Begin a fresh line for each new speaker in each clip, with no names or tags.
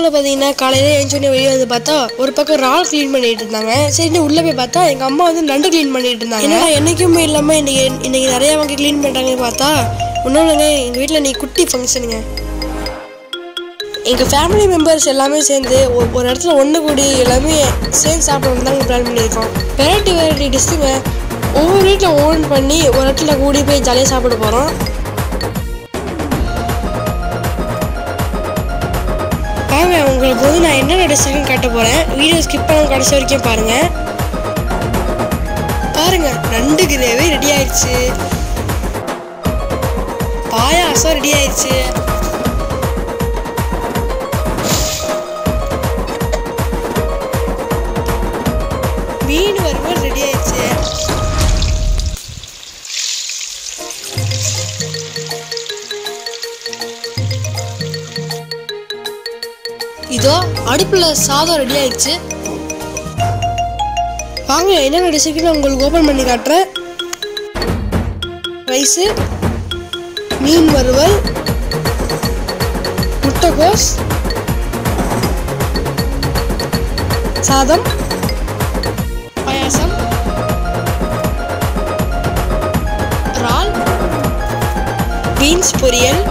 நாள் பார்த்தீங்கன்னா காலையில் எழுந்தோடனே வெளியே வந்து பார்த்தா ஒரு பக்கம் இறால் க்ளீன் பண்ணிட்டு இருந்தாங்க சரி உள்ளே போய் பார்த்தா எங்கள் அம்மா வந்து நண்டு க்ளீன் பண்ணிட்டு இருந்தாங்க ஏன்னா என்னைக்குமே இல்லாமல் இன்னைக்கு இன்னைக்கு நிறைய வாங்கி க்ளீன் பண்ணுறாங்கன்னு பார்த்தா ஒன்றும் இல்லைங்க எங்கள் வீட்டில் நீ குட்டி ஃபங்க்ஷனுங்க எங்கள் ஃபேமிலி மெம்பர்ஸ் எல்லாமே சேர்ந்து ஒ- ஒரு இடத்துல ஒன்று கூடி எல்லாமே சேர்ந்து சாப்பிடணும் தான் பிளான் பண்ணியிருக்கோம் வெரைட்டி வெரைட்டி டிஷ்ஷுங்க ஒவ்வொரு வீட்டில் ஓன் பண்ணி ஒரு இடத்துல கூடி போய் ஜாலியாக சாப்பிட போகிறோம் வாங்க உங்களுக்கு வந்து நான் என்னென்ன டிஷ்ஷுன்னு காட்ட போகிறேன் வீடியோ ஸ்கிப் பண்ண கடைசி வரைக்கும் பாருங்கள் பாருங்க நண்டு கிரேவி ரெடி ஆயிடுச்சு பாயாசம் ரெடி ஆயிடுச்சு மீன் வறுவல் ரெடி ஆயிடுச்சு இதோ அடுப்புல சாதம் ரெடி ஆயிடுச்சு வாங்க என்னென்ன ரெசிபி நான் உங்களுக்கு ஓபன் பண்ணி காட்டுறேன் ரைஸு மீன் வறுவல் முட்டைகோஸ் சாதம் பாயாசம் இறால் பீன்ஸ் பொரியல்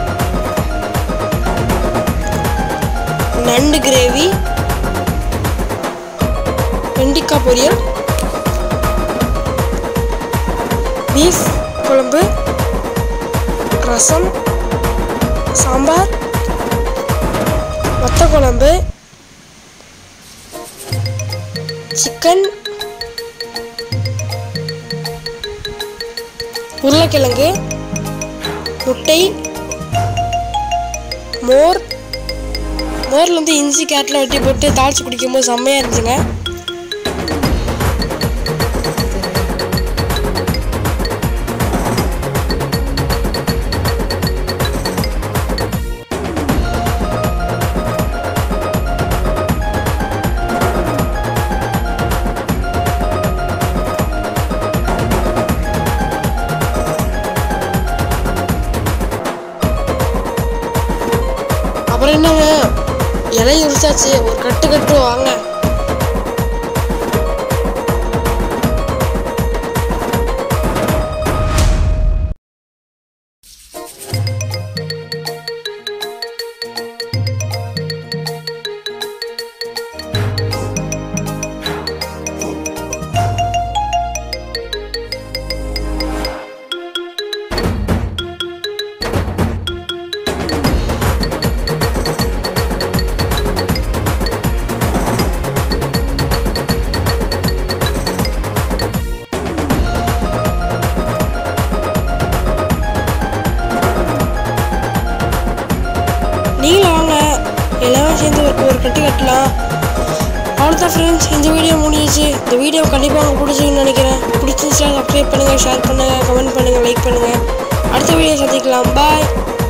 நண்டு கிரேவி வெண்டிக்காய் பொரியல் பீஃப் குழம்பு ரசம் சாம்பார் வத்த குழம்பு சிக்கன் உருளைக்கிழங்கு முட்டை மோர் மோரில் வந்து இஞ்சி கேரட்லாம் வெட்டி போட்டு தாளிச்சு குடிக்கும்போது செம்மையாக இருந்துச்சுங்க அப்புறம் என்னங்க இலையை உரிச்சாச்சு ஒரு கட்டு கட்டு வாங்க நீங்களும் வாங்க எல்லாரும் சேர்ந்து ஒரு ஒரு கட்டு கட்டலாம் அவ்வளோதான் ஃப்ரெண்ட்ஸ் இந்த வீடியோ முடிஞ்சிச்சு இந்த வீடியோ கண்டிப்பாக உங்களுக்கு பிடிச்சிருக்குன்னு நினைக்கிறேன் பிடிச்சிருந்துச்சுன்னா சப்ஸ்கிரைப் பண்ணுங்கள் ஷேர் பண்ணுங்கள் கமெண்ட் பண்ணுங்கள் லைக் பண்ணுங்கள் அடுத்த வீடியோ சந்திக்கலாம் பாய்